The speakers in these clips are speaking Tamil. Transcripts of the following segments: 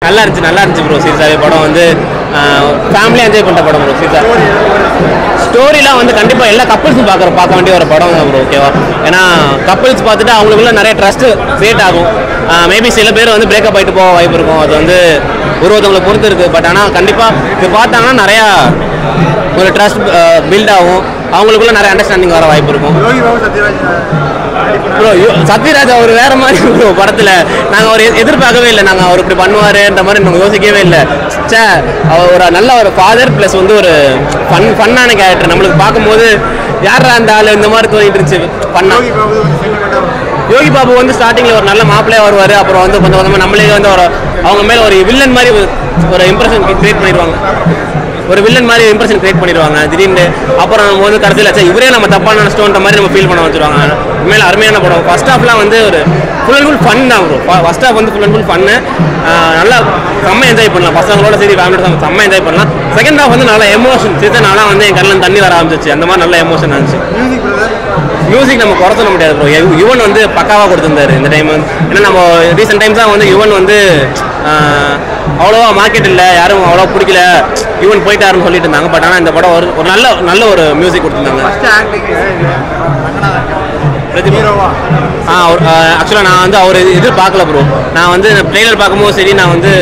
நல்லா இருந்துச்சு நல்லா இருந்துச்சு ப்ரோ சீரியஸாகவே படம் வந்து ஃபேமிலியாக என்ஜாய் பண்ணுற படம் ப்ரோ சீரியஸாக ஸ்டோரிலாம் வந்து கண்டிப்பாக எல்லா கப்புள்ஸும் பார்க்குற பார்க்க வேண்டிய ஒரு படம் தான் ப்ரோ ஓகேவா ஏன்னா கப்புள்ஸ் பார்த்துட்டு அவங்களுக்குள்ள நிறைய ட்ரஸ்ட் கிரியேட் ஆகும் மேபி சில பேர் வந்து பிரேக்கப் ஆகிட்டு போக வாய்ப்பு இருக்கும் அது வந்து ஒரு ஒருத்தவங்களை பொறுத்து இருக்குது பட் ஆனால் கண்டிப்பாக இது பார்த்தாங்கன்னா நிறையா ஒரு ட்ரஸ்ட் பில்ட் ஆகும் அவங்களுக்குள்ள நிறைய அண்டர்ஸ்டாண்டிங் வர வாய்ப்பு இருக்கும் யோகி பாபு சத்யராஜ் ப்ரோ சத்யராஜ் அவர் வேற மாதிரி ப்ரோ படத்தில் நாங்கள் அவர் எ- எதிர்பார்க்கவே இல்லை நாங்கள் அவர் இப்படி பண்ணுவாருன்ற மாதிரி நாங்கள் யோசிக்கவே இல்லை சே அவர் ஒரு நல்ல ஒரு ஃபாதர் ப்ளஸ் வந்து ஒரு ஃபன் ஃபன்னான கேரக்டர் நம்மளுக்கு பார்க்கும்போது யாரா அந்த ஆள் இந்த மாதிரி தோணிட்டு இருந்துச்சு பண்ணா யோகி பாபு கொஞ்சம் சென்டிமெண்ட்டாக யோகி பாபு வந்து ஸ்டார்டிங்கில் ஒரு நல்ல மாப்பிள்ளையா வருவார் அப்புறம் வந்து கொஞ்சம் கொஞ்சமாக நம்மளே வந்து ஒரு அவங்க மேலே ஒரு வில்லன் மாதிரி ஒரு- ஒரு இம்ப்ரெஷன் கிரியேட் பண்ணிடுவாங்க ஒரு வில்லன் மாதிரி இம்ப்ரெஷன் கிரியேட் பண்ணிடுவாங்க திடீர்னு அப்புறம் நம்ம வந்து கடைசியில் சே இவரே நம்ம தப்பான நினச்சிட்டோன்ற மாதிரி நம்ம ஃபீல் பண்ண வச்சுருவாங்க உண்மையில அருமையான படம் ஃபர்ஸ்ட் ஹாஃப்லாம் வந்து ஒரு ஃபுல் அண்ட் ஃபுல் ஃபன் தான் ப்ரோ ஃபர்ஸ்ட் ஹாஃப் வந்து ஃபுல் அண்ட் ஃபுல் ஃபன்னு நல்லா செம்ம என்ஜாய் பண்ணலாம் பசங்களோட சரி ஃபேமிலியோட செம்ம என்ஜாய் பண்ணலாம் செகண்ட் ஹாஃப் வந்து நல்லா எமோஷன் சீசன் நாளாக வந்து என் கண்ணில் தண்ணி வர ஆரம்பிச்சிச்சு அந்த மாதிரி நல்ல எமோஷன் இருந்துச்சு மியூசிக் பிரதர் மியூசிக் நம்ம குறை சொல்ல முடியாது ப்ரோ யுவன் வந்து பக்காவாக கொடுத்துருந்தாரு இந்த டைம் வந்து ஏன்னா நம்ம ரீசெண்ட் டைம்ஸாக வந்து யுவன் வந்து ஆஹ், அவ்வளோவா மார்க்கெட் இல்லை யாரும் அவ்வளோ பிடிக்கல யுவன் போயிட்டாருன்னு சொல்லிட்டு இருந்தாங்க பட் ஆனால் இந்த படம் ஒரு ஒரு நல்ல நல்ல ஒரு மியூசிக் கொடுத்துருந்தாங்க ஃபர்ஸ்ட் ஆக்டிங் பிரதிபா ஹீரோவா ஆ அவர் ஆக்சுவலாக நான் வந்து அவர் எதிர்பார்க்கல ப்ரோ நான் வந்து ட்ரெய்லர் பார்க்கும்போது சரி நான் வந்து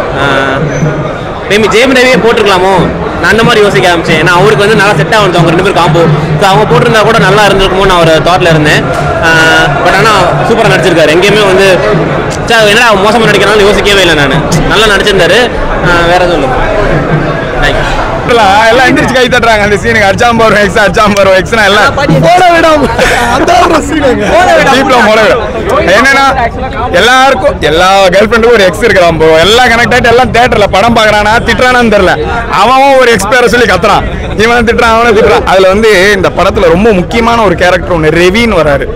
மேபி ஜெயம் ரவியே போட்டிருக்கலாமோ நான் அந்த மாதிரி யோசிக்க ஆரம்பிச்சேன் ஏன்னா அவருக்கு வந்து நல்லா செட் ஆகும் அவங்க ரெண்டு பேரும் காம்போ ஸோ அவங்க போட்டிருந்தா கூட நல்லா இருந்திருக்குமோ நான் ஒரு தாட்டில் இருந்தேன் பட் ஆனால் சூப்பராக நடிச்சிருக்காரு எங்கேயுமே வந்து சே என்னடா மோசமாக நடிக்கிறான்னு யோசிக்கவே இல்லை நான் நல்லா நடிச்சிருந்தாரு ஆஹ் வேற எதுவும் இல்லை தேங்க்யூ எல்லாம் எல்லாம் எந்திரிச்சு கை தட்டுறாங்க அந்த சீனுக்கு அடிச்சாம போறோம் எக்ஸ் அடிச்சாம போறோம் எக்ஸ்னா எல்லாம் போட விடாம அந்த ஒரு scene அங்க. டீப்ல போட விடும் என்னன்னா எல்லாருக்கும் எல்லா கேர்ள் ஃப்ரெண்டுக்கும் ஒரு எக்ஸ் இருக்கிறான் ப்ரோ எல்லாம் கனெக்ட் ஆயிட்டு எல்லாம் தேட்டர்ல படம் பாக்குறானா திட்டுறானான்னு தெரியல அவன் அவன் ஒரு எக்ஸ் பேரை சொல்லி கத்துறான் இவன் திட்டுறான் அவனை திட்டுறான் அதுல வந்து இந்த படத்துல ரொம்ப முக்கியமான ஒரு கேரக்டர் ஒன்று ரெவின்னு வராரு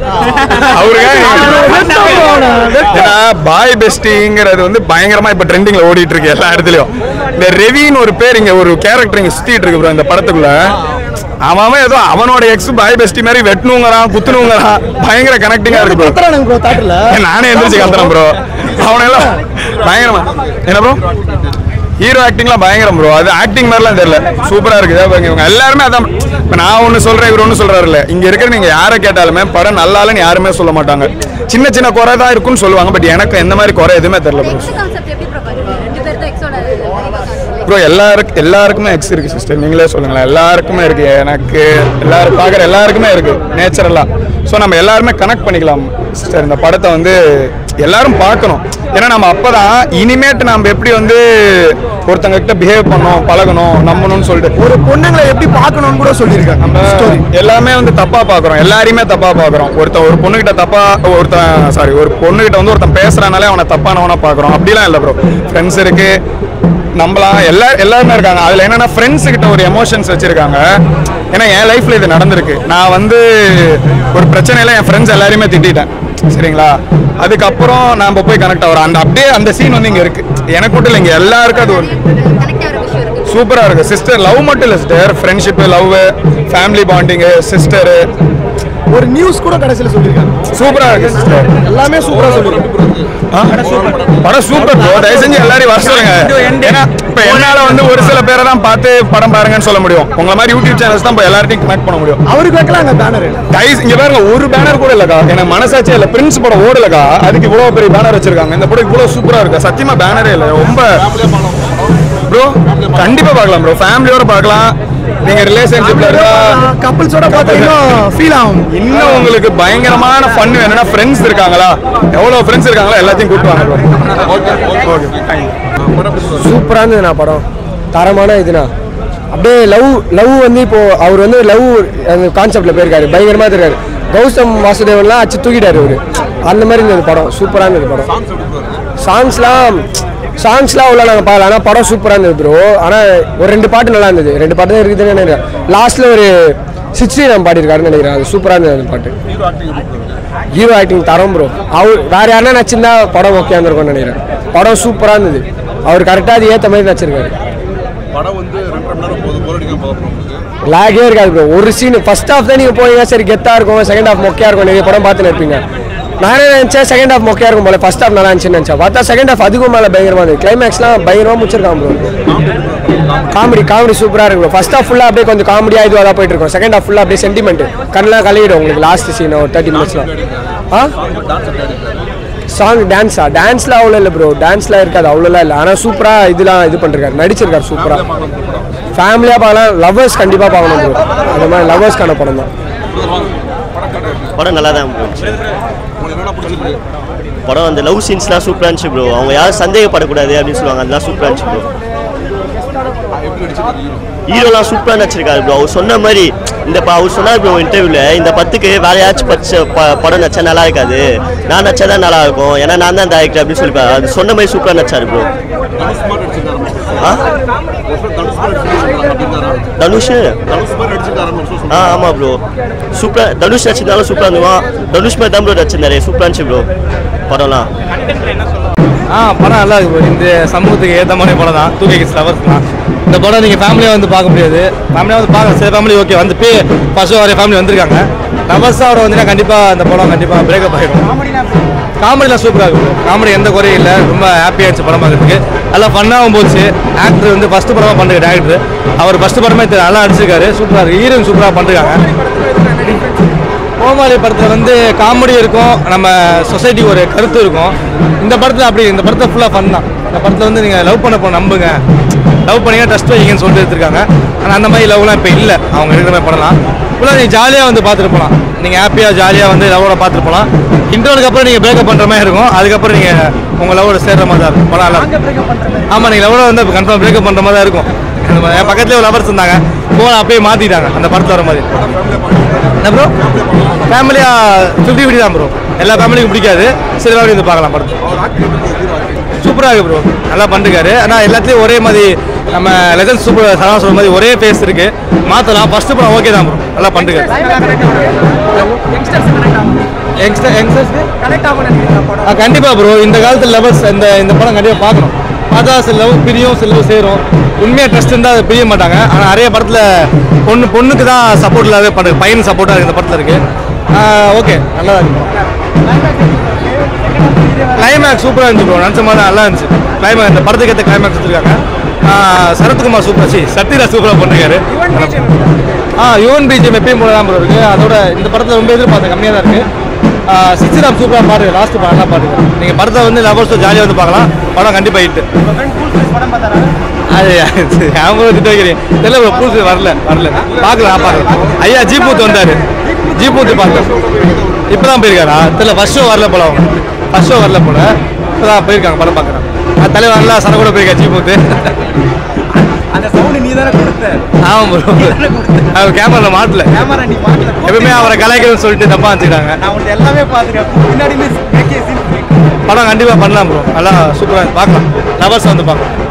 அவருக்காக பாய் பெஸ்டிங்கிறது வந்து பயங்கரமா இப்ப ட்ரெண்டிங்ல ஓடிட்டு இருக்கு எல்லா இடத்துலயும் இந்த ரெவின்னு ஒரு பேர் இங்க ஒரு கேரக்டர் இங்க சுத்திட்டு இருக்கு bro இந்த படத்துக்குள்ள அவன் அவன் ஏதோ அவனோட எக்ஸ் பாய் பெஸ்டி மாதிரி வெட்டணுங்கிறான் குத்துணுங்கிறான் பயங்கர கனெக்டிங்கா இருக்கு bro. கத்துறானுங்க bro theatre ல. நானே எந்திரிச்சு கத்துறேன் ப்ரோ அவனெல்லாம் பயங்கரமா என்ன ப்ரோ ஹீரோ ஆக்டிங்லாம் பயங்கரம் ப்ரோ அது ஆக்டிங் மாதிரிலாம் தெரியல சூப்பரா இருக்கு இதோ பாருங்க இவங்க எல்லாருமே அதான் இப்போ நான் ஒன்று சொல்றேன் இவர் ஒன்று சொல்றாருல்ல இங்க இருக்கிற நீங்க யாரை கேட்டாலுமே படம் நல்லா இல்லைன்னு யாருமே சொல்ல மாட்டாங்க சின்ன சின்ன குறை தான் இருக்குன்னு சொல்லுவாங்க பட் எனக்கு எந்த மாதிரி குறை எதுவுமே தெரியல ப்ரோ எக்ஸ் கான்செப்ட் எப்படி ப்ரோ பண்ணுவீங்க ரெண்டு பேர் தான் எக்ஸோட கான்செப்ட் ப்ரோ எல்லாருக்கும் எல்லாருக்குமே எக்ஸ் இருக்கு சிஸ்டர் நீங்களே சொல்லுங்களேன் எல்லாருக்குமே இருக்கு எனக்கு எல்லாரும் பார்க்குற எல்லாருக்குமே இருக்கு நேச்சுரலா ஸோ நம்ம எல்லாருமே கனெக்ட் பண்ணிக்கலாம் சிஸ்டர் இந்த படத்தை வந்து எல்லாரும் பார்க்கணும் ஏன்னா நம்ம அப்பதான் இனிமேட்டு நம்ம எப்படி வந்து ஒருத்தங்க கிட்ட பிஹேவ் பண்ணணும் பழகணும் நம்பணும்னு சொல்லிட்டு ஒரு பொண்ணுங்களை எப்படி பார்க்கணும்னு கூட சொல்லியிருக்காங்க நம்ம ஸ்டோரி எல்லாமே வந்து தப்பா பாக்குறோம் எல்லாரையுமே தப்பா பாக்குறோம் ஒருத்தன் ஒரு பொண்ணுகிட்ட தப்பா ஒருத்தன் சாரி ஒரு பொண்ணுகிட்ட வந்து ஒருத்தன் பேசுறானாலே அவனை தப்பானவனா பாக்குறோம் அப்படிலாம் இல்ல ப்ரோ ஃப்ரெண்ட்ஸ் இருக்கு நம்பலாம் எல்லா எல்லாருமே இருக்காங்க அதுல என்னன்னா ஃப்ரெண்ட்ஸ் கிட்ட ஒரு எமோஷன்ஸ் வச்சிருக்காங்க ஏன்னா என் லைஃப்ல இது நடந்திருக்கு நான் வந்து ஒரு பிரச்சனையில என் ஃப்ரெண்ட்ஸ் எல்லாரையுமே திட்டிட்டேன் சரிங்களா அதுக்கப்புறம் நாம போய் கனெக்ட் ஆகிறோம் அந்த அப்படியே அந்த சீன் வந்து இங்க இருக்கு எனக்கு மட்டும் இல்லை இங்க எல்லாருக்கும் அது ஒரு கனெக்ட் ஆகிற விஷயம் இருக்கு சூப்பரா இருக்கு சிஸ்டர் லவ் மட்டும் இல்ல சிஸ்டர் ஃப்ரெண்ட்ஷிப் லவ் ஃபேமிலி பாண்டிங்கு சிஸ்டர் ஒரு நியூஸ் கூட கடைசியில சொல்லியிருக்காங்க சூப்பரா இருக்கு சிஸ்டர் எல்லாமே சூப்பரா சொல்லியிருக்காங்க படம் சூப்பர் ப்ரோ தயவு செஞ்சு எல்லாரையும் வர சொல்லுங்க ஏன்னா இப்ப என்னால வந்து ஒரு சில பேரை தான் பார்த்து படம் பாருங்கன்னு சொல்ல முடியும் உங்களை மாதிரி யூடியூப் சேனல்ஸ் தான் இப்ப எல்லார்ட்டையும் கனெக்ட் பண்ண முடியும் அவருக்கு வைக்கலாங்க பேனர் கைஸ் இங்க பாருங்க ஒரு பேனர் கூட இல்லக்கா எனக்கு மனசாச்சே இல்ல பிரின்ஸ் படம் ஓடலக்கா அதுக்கு இவ்வளவு பெரிய பேனர் வச்சிருக்காங்க இந்த படம் இவ்வளவு சூப்பரா இருக்கு சத்தியமா பேனரே இல்ல ரொம்ப ப்ரோ கண்டிப்பா பார்க்கலாம் ப்ரோ ஃபேமிலியோட பார்க்கலாம் நீங்க ரிலேஷன்ஷிப்ல இருக்கா கப்பிள்ஸோட பார்த்தீங்கன்னா ஃபீல் ஆகும் இன்னும் உங்களுக்கு பயங்கரமான ஃபன் வேணும்னா ஃப்ரெண்ட்ஸ் இருக்காங்களா எவ்வளவு ஃப்ரெண்ட்ஸ் இருக்காங்களோ எல்லாத்தையும் கூட்டு வாங்க ஓகே ஓகே சூப்பராக இருந்ததுண்ணா படம் தரமான இதுண்ணா அப்படியே லவ் லவ் வந்து இப்போ அவர் வந்து லவ் அந்த கான்செப்ட்ல போயிருக்காரு பயங்கரமா இருக்காரு கௌதம் வாசுதேவன்லாம் அச்சு தூக்கிட்டாரு அவரு அந்த மாதிரி இருந்தது படம் சூப்பராக இருந்தது படம் சாங்ஸ்லாம் சாங்ஸ்லாம் உள்ள நாங்கள் பார்க்கல ஆனால் படம் சூப்பராக இருந்தது ப்ரோ ஆனால் ஒரு ரெண்டு பாட்டு நல்லா இருந்தது ரெண்டு பாட்டு தான் இருக்குதுன்னு நினைக்கிறேன் லாஸ்ட்டில் ஒரு சிக்ஸ்டி நான் பாடியிருக்காருன்னு நினைக்கிறேன் அது சூப்பராக இருந்தது அந்த பாட்டு ஹீரோ ஆக்டிங் தரம் ப்ரோ அவர் வேற யாருன்னா நச்சிருந்தா படம் ஓகே இருந்திருக்கும்னு நினைக்கிறேன் படம் சூப்பராக இருந்தது அவர் கரெக்டாக அது ஏற்ற மாதிரி நடிச்சிருக்காரு படம் வந்து ரெண்டரை மணி நேரம் போதும் போர் அடிக்காம பார்க்கணும் உங்களுக்கு லாகே இருக்காது ப்ரோ ஒரு சீன் ஃபர்ஸ்ட் ஹாஃப் தான் நீங்கள் போனீங்க சரி கெத்தாக இருக்கும் செகண்ட் ஹாஃப் மொக்கையாக இருக்கும் நிறைய படம் பார்த்துன்னு இருப்பீங்க நானே நினச்சேன் செகண்ட் ஹாஃப் மொக்கையாக இருக்கும் போல ஃபர்ஸ்ட் ஹாஃப் நல்லா இருந்துச்சுன்னு நினச்சேன் பார்த்தா செகண்ட் ஹாஃப் அதுக்கும் மேலே பயங்கரமாக இருந்தது கிளைமேக்ஸ்லாம் பயங்கரமாக முடிச்சிருக்காங்க ப்ரோ காமெடி காமெடி சூப்பராக இருக்கு ப்ரோ ஃபர்ஸ்ட் ஹாஃப் ஃபுல்லாக அப்படியே கொஞ்சம் காமெடியாக இதுவாக தான் போயிட்டு இருக்கும் செகண்ட் ஹாஃப் ஃபுல்லாக அப்படியே சென்டிமெண்ட் கண்ணெலாம் கலையிடும் உங்களுக்கு லாஸ்ட் சீன் ஒரு தேர்ட்டி மினிட்ஸ்லாம் ஆ சாங் டான்ஸா டான்ஸ்லாம் அவ்வளோ இல்லை ப்ரோ டான்ஸ்லாம் இருக்காது அவ்வளோலாம் இல்லை ஆனால் சூப்பராக இதெல்லாம் இது பண்ணிருக்காரு நடிச்சிருக்காரு சூப்பராக ஃபேமிலியாக பார்க்கலாம் லவ்வர்ஸ் கண்டிப்பாக பார்க்கணும் ப்ரோ அந்த மாதிரி லவ்வர்ஸ்க்கான படம் தான் படம் நல்லா தான் போச்சு உங்களுக்கு என்னடா பிடிச்சிருக்கு படம் அந்த லவ் சீன்ஸ்லாம் சூப்பராக இருந்துச்சு ப்ரோ அவங்க யாரும் சந்தேகப்படக்கூடாது அப்படின்னு சொல்லுவாங்க அதெல்லாம் சூப்பராக இருந்துச்சு ப்ரோ எப்படி நடிச்சிருக்காரு ஹீரோ ஹீரோலாம் சூப்பராக நடிச்சிருக்காரு ப்ரோ அவர் சொன்ன மாதிரி இந்த ப- அவர் சொன்னார் ப்ரோ இன்டர்வியூவில் இந்த பத்துக்கு வேற யாச்சும் பச்ச ப படம் நடிச்சா நல்லா இருக்காது நான் நடிச்சா தான் நல்லா இருக்கும் ஏன்னா நான் தான் டேரக்டர் அப்படின்னு சொல்லி அது சொன்ன மாதிரி சூப்பராக நடிச்சாரு ப்ரோ தனுஷ் மாதிரி நடிச்சிருக்காரு ஆ தனுஷ் மாதிரி நடிச்சிருக்காரு அப்படின்னாரா தனுஷ் தனுஷ் மாதிரி நடிச்சிருக்காரு ஒரு ஆ ஆமாம் ப்ரோ சூப்பராக தனுஷ் நடிச்சிருந்தாலும் சூப்பராக இருந்துவான் தனுஷ் மாதிரி தான் ப்ரோ நடிச்சிருந்தாரு சூப்பராக இருந்துச்சு ப்ரோ படம்லாம் ஆ படம் நல்லா இருக்கு bro. இந்த சமூகத்துக்கு ஏற்ற மாதிரி படம் தான் டூ கே கிட்ஸ் லவர்ஸ் தான் இந்த படம் நீங்கள் ஃபேமிலியாக வந்து பார்க்க முடியாது ஃபேமிலியாக வந்து பார்க்க சில ஃபேமிலி ஓகே வந்து பே ஃபர்ஸ்ட் வரைய ஃபேமிலி வந்திருக்காங்க லவர்ஸோட வந்தீங்கன்னா கண்டிப்பாக அந்த படம் கண்டிப்பாக பிரேக்கப் ஆகிடும் காமெடிலாம் சூப்பராக இருக்கும் காமெடி எந்த குறையும் இல்லை ரொம்ப ஹாப்பியாக இருந்துச்சு படம் பார்க்கறதுக்கு நல்லா ஃபன்னாகவும் போச்சு ஆக்டர் வந்து ஃபஸ்ட்டு படமாக பண்ணுற டேரக்டர் அவர் ஃபஸ்ட்டு படமே தெ- நல்லா அடிச்சிருக்காரு சூப்பராக இருக்கு ஹீரோயின் சூப்பராக பண்ணுறாங்க கோமாளி படத்தில் வந்து காமெடி இருக்கும் நம்ம சொசைட்டிக்கு ஒரு கருத்து இருக்கும் இந்த படத்தில் அப்படி இந்த படத்தில் ஃபுல்லாக ஃபன் தான் இந்த படத்தில் வந்து நீங்கள் லவ் பண்ண போ நம்புங்க லவ் பண்ணீங்க ட்ரஸ்ட் வைங்கன்னு சொல்லிட்டு எடுத்திருக்காங்க ஆனால் அந்த மாதிரி லவ்லாம் இப்போ இல்லை அவங்க எடுக்கிற மாதிரி படலாம் ஃபுல்லாக நீங்கள் ஜாலியாக வந்து பார்த்துட்டு போகலாம் நீங்கள் ஹாப்பியாக ஜாலியாக வந்து லவோட பார்த்துட்டு போகலாம் இன்டர்வலுக்கு அப்புறம் நீங்கள் பிரேக்கப் பண்ணுற மாதிரி இருக்கும் அதுக்கப்புறம் நீங்கள் உங்கள் லவோட சேர்ற மாதிரி தான் இருக்கும் படம் நல்லா இருக்கும் ஆமாம் நீங்கள் லவோட வந்து கன்ஃபார்ம் பிரேக்கப் பண்ணுற மாதிரி தான் இருக்கும் அந்த மாதிரி என் பக்கத்துலேயே ஒரு லவர்ஸ் இருந்தாங்க ஃபோனை அப்பயே மாற்றிட்டாங்க அந்த படத்தில் வர மாதிரி என்ன ப்ரோ ஃபேமிலியாக ஃபிஃப்டி ஃபிஃப்டி தான் ப்ரோ எல்லா ஃபேமிலிக்கும் பிடிக்காது சரி ஃபேமிலி வந்து பார்க்கலாம் படத்தை சூப்பராக இருக்கு ப்ரோ நல்லா பண்ணிருக்காரு ஆனால் எல்லாத்துலேயும் ஒரே மாதிரி நம்ம லெஜண்ட் சூப்பர் சரவணா சொல்ற மாதிரி ஒரே ஃபேஸ் இருக்கு மாற்றலாம் ஃபர்ஸ்ட் படம் ஓகே தான் ப்ரோ நல்லா பண்ணிருக்காரு யங்ஸ்டர் யங்ஸ்டர்ஸ்க்கு ஆ கண்டிப்பாக ப்ரோ இந்த காலத்தில் லெவல்ஸ் இந்த இந்த படம் கண்டிப்பாக பார்க்கணும் பார்த்தா சில லவ் பிரியும் சில லவ் சேரும் உண்மையாக ட்ரஸ்ட் இருந்தால் அது பிரிய மாட்டாங்க ஆனால் நிறைய படத்தில் பொண்ணு பொண்ணுக்கு தான் சப்போர்ட் இல்லாத படம் பையன் சப்போர்ட்டாக இருக்குது இந்த படத்தில் இருக்குது ஓகே நல்லா தான் இருக்கு கிளைமேக்ஸ் சூப்பராக இருந்துச்சு ப்ரோ நினச்ச மாதிரி நல்லா இருந்துச்சு கிளைமேக்ஸ் இந்த படத்துக்கு ஏற்ற கிளைமேக்ஸ் வச்சிருக்காங்க ஆ, சரத்குமார் சூப்பர் சி சத்யராஜ் சூப்பராக பண்ணிருக்காரு ஆ யுவன் பிஜிஎம் எப்பயும் போல தான் ப்ரோ இருக்கு அதோட இந்த படத்தில் ரொம்ப எதிர்பார்த்தேன் கம்மியாக தான் இருக்கு சிச்சிராம் சூப்பராக பாருங்க லாஸ்ட் படம் நல்லா பாருங்க நீங்கள் படத்தை வந்து லவர்ஸ் ஜாலியாக வந்து பார்க்கலாம் படம் கண்டிப்பாக ஹிட் அது அவங்க திட்ட வைக்கிறீங்க தெரியல ப்ரோ புதுசு வரல வரல பார்க்கலாம் நான் பார்க்கலாம் ஐயா ஜீபூத் வந்தார் ஜீபூத் பார்த்தேன் இப்போ தான் போயிருக்காரா தெரியல ஃபர்ஸ்ட் ஷோ வரல போல அவங்க ஃபர்ஸ்ட் ஷோ வரல போல இப்போ தான் போயிருக்காங்க படம் பார்க்குறேன் தலைவர் நல்லா சர கூட போயிருக்கா ஜீபூத்து அந்த சவுண்ட் நீ தானே கொடுத்த ஆமாம் ப்ரோ அவர் கேமராவில் மாட்டல கேமரா நீ மாட்டல எப்பவுமே அவரை கலாய்க்கணும்னு சொல்லிட்டு தப்பா வச்சுக்கிட்டாங்க நான் உன்ட்ட எல்லாமே பார்த்துட்டேன் பின்னாடி படம் கண்டிப்பாக பண்ணலாம் ப்ரோ நல்லா சூப்பராக பார்க்கலாம் லவர்ஸ் வந்து பார்க்கலாம்